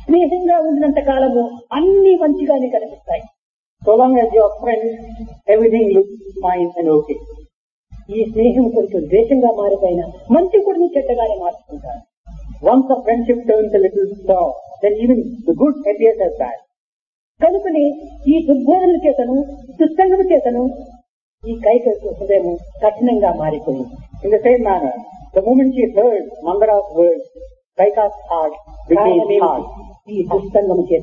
స్నేహంగా ఉండినంత కాలము అన్ని మంచిగానే కనిపిస్తాయి So long as you are friends, everything looks fine and okay. ఈ స్నేహం కొంచెం ద్వేషంగా మారిపోయిన మంచి కూడా చెడ్డగానే మార్చుకుంటారు Once the friendship turns a little sour, then even the good appears as bad. కనుకనే ఈ దుర్బోధన చేతను దుస్సంగము చేతను ఈ కైకల్య హృదయం కఠినంగా మారిపోయింది In the same manner, the moment she heard Mandara's words, Kaika's heart became కారణమేమిటి? hard. ఈ దుస్సంగము చేత